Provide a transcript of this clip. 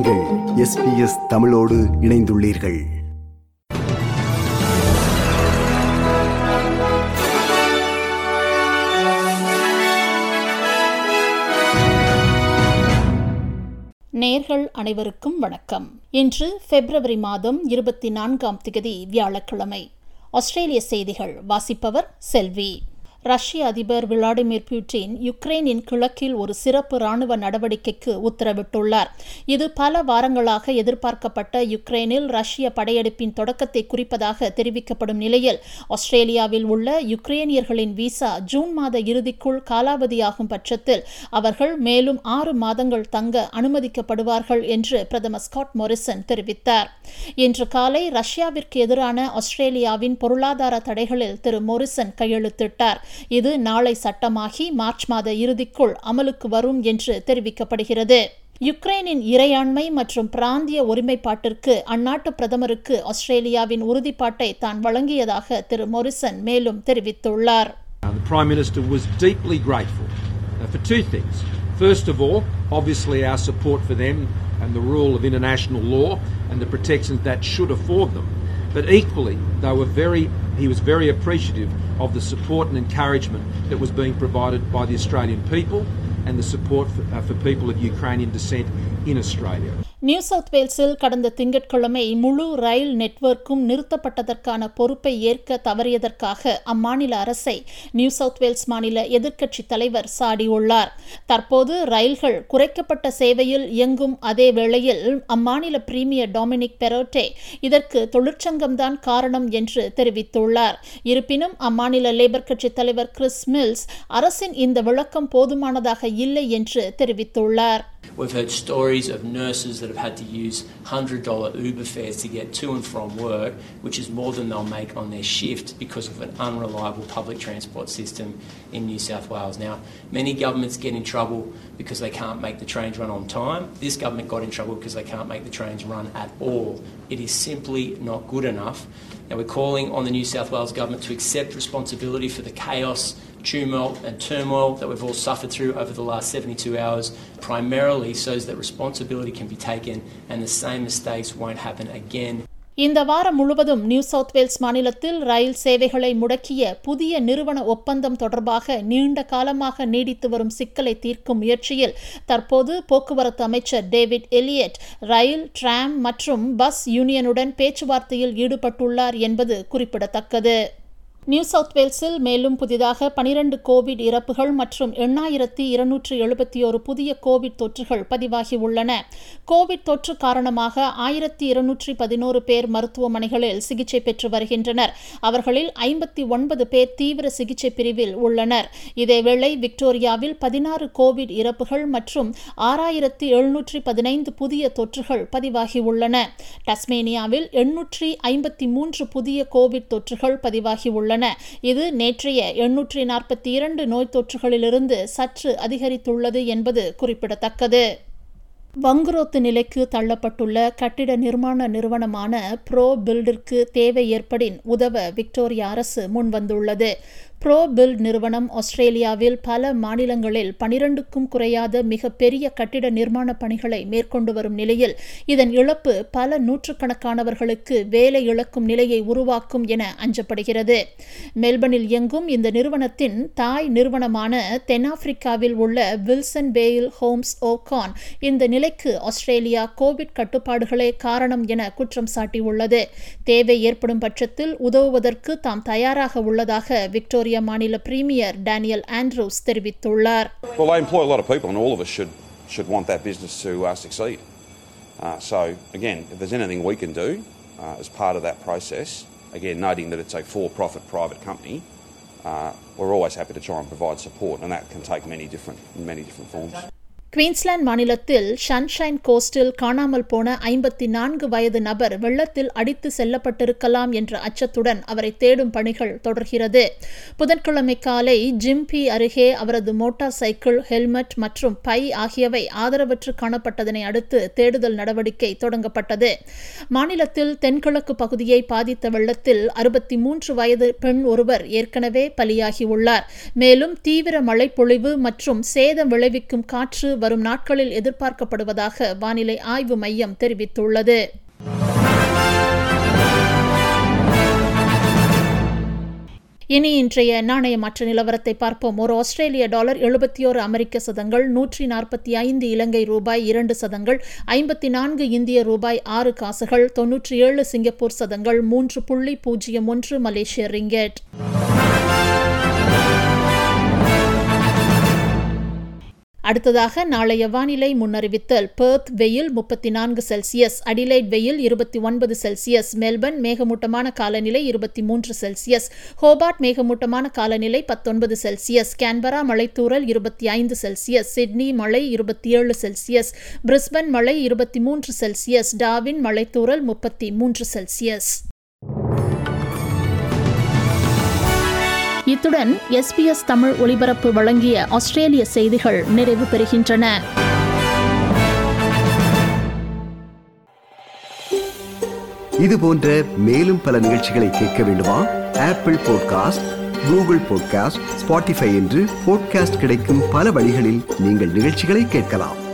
நீங்கள் எஸ்பிஎஸ் தமிழோடு இணைந்துள்ளீர்கள் நேர்கள் அனைவருக்கும் வணக்கம் இன்று பிப்ரவரி மாதம் இருபத்தி நான்காம் திகதி வியாழக்கிழமை ஆஸ்திரேலிய செய்திகள் வாசிப்பவர் செல்வி ரஷ்ய அதிபர் விளாடிமிர் புட்டின் யுக்ரைனின் கிழக்கில் ஒரு சிறப்பு ராணுவ நடவடிக்கைக்கு உத்தரவிட்டுள்ளார் இது பல வாரங்களாக எதிர்பார்க்கப்பட்ட யுக்ரைனில் ரஷ்ய படையெடுப்பின் தொடக்கத்தை குறிப்பதாக தெரிவிக்கப்படும் நிலையில் ஆஸ்திரேலியாவில் உள்ள யுக்ரைனியர்களின் விசா ஜூன் மாத இறுதிக்குள் காலாவதியாகும் பட்சத்தில் அவர்கள் மேலும் ஆறு மாதங்கள் தங்க அனுமதிக்கப்படுவார்கள் என்று பிரதமர் ஸ்காட் மொரிசன் தெரிவித்தார் இன்று காலை ரஷ்யாவிற்கு எதிரான ஆஸ்திரேலியாவின் பொருளாதார தடைகளில் திரு மொரிசன் கையெழுத்திட்டார் இது நாளை சட்டமாகி மார்ச் மாத இறுதிக்குள் அமலுக்கு வரும் என்று தெரிவிக்கப்படுகிறது யுக்ரைனின் இறையாண்மை மற்றும் பிராந்திய ஒருமைப்பாட்டிற்கு அந்நாட்டு பிரதமருக்கு ஆஸ்திரேலியாவின் உறுதிப்பாட்டை தான் வழங்கியதாக திரு மொரிசன் மேலும் தெரிவித்துள்ளார் Uh, the Prime Minister was deeply grateful uh, for two things. First of all, obviously our support for them and the rule of international law and the protections that should afford them. But equally, they were very, he was very appreciative of the support and encouragement that was being provided by the Australian people and the support for, uh, for people of Ukrainian descent in Australia. New South வேல்ஸில் கடந்த திங்கட்கிழமை முழு ரயில் நெட்வொர்க்கும் நிறுத்தப்பட்டதற்கான பொறுப்பை ஏற்க தவறியதற்காக அம்மாநில அரசை new south Wales மாநில எதிர்க்கட்சி தலைவர் சாடியுள்ளார் தற்போது ரயில்கள் குறைக்கப்பட்ட சேவையில் இயங்கும் அதே வேளையில் அம்மாநில பிரீமியர் டொமினிக் பெரோட்டே இதற்கு தொழிற்சங்கம்தான் காரணம் என்று தெரிவித்துள்ளார் இருப்பினும் அம்மாநில லேபர் கட்சி தலைவர் கிறிஸ் மில்ஸ் அரசின் இந்த விளக்கம் போதுமானதாக இல்லை என்று தெரிவித்துள்ளார் We've heard stories of nurses that have had to use $100 Uber fares to get to and from work, which is more than they'll make on their shift because of an unreliable public transport system in New South Wales. Now, many governments get in trouble because they can't make the trains run on time. This government got in trouble because they can't make the trains run at all. It is simply not good enough. Now, we're calling on the New South Wales government to accept responsibility for the chaos tumult and turmoil that we've all suffered through over the last 72 hours, primarily so that responsibility can be taken and the same mistakes won't happen again. இந்த வாரம் முழுவதும் new south Wales மாநிலத்தில் ரயில் சேவைகளை முடக்கிய புதிய நிறுவன ஒப்பந்தம் தொடர்பாக நீண்ட காலமாக நீடித்து வரும் சிக்கலை தீர்க்கும் முயற்சியில் தற்போது போக்குவரத்து அமைச்சர் டேவிட் எலியட் ரயில் டிராம் மற்றும் பஸ் யூனியனுடன் பேச்சுவார்த்தையில் ஈடுபட்டுள்ளார் என்பது குறிப்பிடத்தக்கது நியூ சவுத் வேல்ஸில் மேலும் புதிதாக பனிரண்டு கோவிட் இறப்புகள் மற்றும் எண்ணாயிரத்தி இருநூற்றி எழுபத்தி ஒரு புதிய கோவிட் தொற்றுகள் பதிவாகியுள்ளன கோவிட் தொற்று காரணமாக ஆயிரத்தி இருநூற்றி பதினோரு பேர் மருத்துவமனைகளில் சிகிச்சை பெற்று வருகின்றனர் அவர்களில் ஐம்பத்தி ஒன்பது பேர் தீவிர சிகிச்சை பிரிவில் உள்ளனர் இதேவேளை விக்டோரியாவில் பதினாறு கோவிட் இறப்புகள் மற்றும் ஆறாயிரத்தி எழுநூற்றி பதினைந்து புதிய தொற்றுகள் பதிவாகியுள்ளன டஸ்மேனியாவில் எண்ணூற்றி ஐம்பத்தி மூன்று புதிய கோவிட் தொற்றுகள் பதிவாகியுள்ளன இது நேற்றைய எண்ணூற்றி நாற்பத்தி இரண்டு நோய் தொற்றுகளிலிருந்து சற்று அதிகரித்துள்ளது என்பது குறிப்பிடத்தக்கது வங்குரோத்து நிலைக்கு தள்ளப்பட்டுள்ள கட்டிட நிர்மாண நிறுவனமான ப்ரோ பில்டிற்கு தேவை ஏற்படின் உதவ விக்டோரியா அரசு முன்வந்துள்ளது ப்ரோ பில்ட் நிறுவனம் ஆஸ்திரேலியாவில் பல மாநிலங்களில் பனிரெண்டுக்கும் குறையாத மிக பெரிய கட்டிட நிர்மாண பணிகளை மேற்கொண்டு வரும் நிலையில் இதன் இழப்பு பல நூற்றுக்கணக்கானவர்களுக்கு வேலை இழக்கும் நிலையை உருவாக்கும் என அஞ்சப்படுகிறது மெல்பர்னில் இயங்கும் இந்த நிறுவனத்தின் தாய் நிறுவனமான தென்னாப்பிரிக்காவில் உள்ள வில்சன் பேயில் ஹோம்ஸ் ஓகான் இந்த நிலைக்கு ஆஸ்திரேலியா கோவிட் கட்டுப்பாடுகளே காரணம் என குற்றம் சாட்டியுள்ளது தேவை ஏற்படும் பட்சத்தில் உதவுவதற்கு தாம் தயாராக உள்ளதாக விக்டோரியா மாநில பிரீமியர் டேனியல் ஆண்ட்ரூஸ் தெரிவித்துள்ளார் Well, they employ a lot of people, and all of us should should want that business to uh, succeed. Uh, so, again, if there's anything we can do uh, as part of that process, again, noting that it's a for-profit private company, uh, we're always happy to try and provide support, and that can take many different many different forms. Queensland மாநிலத்தில் Sunshine கோஸ்டில் காணாமல் போன ஐம்பத்தி நான்கு வயது நபர் வெள்ளத்தில் அடித்து செல்லப்பட்டிருக்கலாம் என்ற அச்சத்துடன் அவரை தேடும் பணிகள் தொடர்கிறது புதன்கிழமை காலை ஜிம்பி அருகே அவரது மோட்டார் சைக்கிள் ஹெல்மெட் மற்றும் பை ஆகியவை ஆதரவற்று காணப்பட்டதனை அடுத்து தேடுதல் நடவடிக்கை தொடங்கப்பட்டது மாநிலத்தில் தென்கிழக்கு பகுதியை பாதித்த வெள்ளத்தில் அறுபத்தி மூன்று வயது பெண் ஒருவர் ஏற்கனவே பலியாகியுள்ளார் மேலும் தீவிர மழைப்பொழிவு மற்றும் சேதம் விளைவிக்கும் காற்று வரும் நாட்களில் எதிர்பார்க்கப்படுவதாக வானிலை ஆய்வு மையம் தெரிவித்துள்ளது இனி இன்றைய நாணய மற்ற நிலவரத்தை பார்ப்போம் ஒரு ஆஸ்திரேலிய டாலர் எழுபத்தி ஓரு அமெரிக்க சதங்கள் நூற்றி நாற்பத்தி ஐந்து இலங்கை ரூபாய் இரண்டு சதங்கள் ஐம்பத்தி நான்கு இந்திய ரூபாய் ஆறு காசுகள் தொன்னூற்றி ஏழு சிங்கப்பூர் சதங்கள் மூன்று புள்ளி பூஜ்ஜியம் ஒன்று மலேசிய ரிங்கெட் அடுத்ததாக நாளைய வானிலை முன்னறிவித்தல் பெர்த் வெயில் முப்பத்தி நான்கு செல்சியஸ் அடிலைட் வெயில் இருபத்தி ஒன்பது செல்சியஸ் மெல்பர்ன் மேகமூட்டமான காலநிலை இருபத்தி மூன்று செல்சியஸ் ஹோபார்ட் மேகமூட்டமான காலநிலை பத்தொன்பது செல்சியஸ் கேன்பரா மழைத்தூரல் இருபத்தி ஐந்து செல்சியஸ் சிட்னி மழை இருபத்தி ஏழு செல்சியஸ் பிரிஸ்பன் மழை இருபத்தி மூன்று செல்சியஸ் டாவின் மழைத்தூரல் முப்பத்தி மூன்று செல்சியஸ் இத்துடன் எஸ்பிஎஸ் தமிழ் ஒலிபரப்பு வழங்கிய ஆஸ்திரேலிய செய்திகள் நிறைவு பெறுகின்றன இது போன்ற மேலும் பல நிகழ்ச்சிகளை கேட்க வேண்டுமா Apple podcast Google podcast Spotify என்று பாட்காஸ்ட் கிடைக்கும் பல வழிகளில் நீங்கள் நிகழ்ச்சிகளை கேட்கலாம்